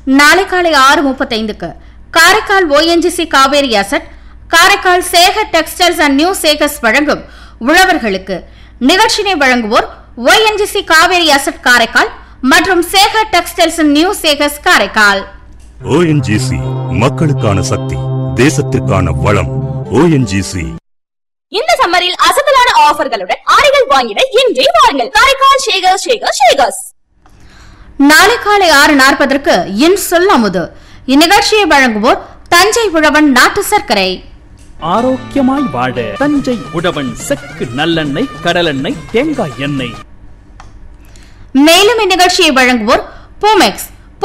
நாளை காலை ஆறு முப்பத்தைந்துக்கு Karaikal ONGC Cauvery asset Karaikal Sekar textiles and new Sekars வழங்கும் உழவர்களுக்கு நிகழ்ச்சினை வழங்குவோர் ஓஎன்ஜிசி காவேரி அசட் காரைக்கால் மற்றும் Sekar textiles and new Sekars Karaikal ONGC மக்களுக்கான சக்தி தேசத்திற்கான வளம் ஓஎன்ஜிசி இந்த சம்மரில் அசத்தலான ஆஃபர்களுடன் ஆடைகள் வாங்கிட இன்றே வாருங்கள் காரைக்கால் ஷேகர் ஷேகர் ஷேகர்ஸ் நாளை காலை ஆறு நாற்பதற்கு இன் சொல் அமுது இந்நிகழ்ச்சியை வழங்குவோர் தஞ்சை உழவன் நாட்டு சர்க்கரை ஆரோக்கியமாய் வாழ தஞ்சை உழவன் செக்கு நல்லெண்ணெய் கடலெண்ணெய் தேங்காய் எண்ணெய் மேலும் இந்நிகழ்ச்சியை வழங்குவோர் பூமெக்ஸ்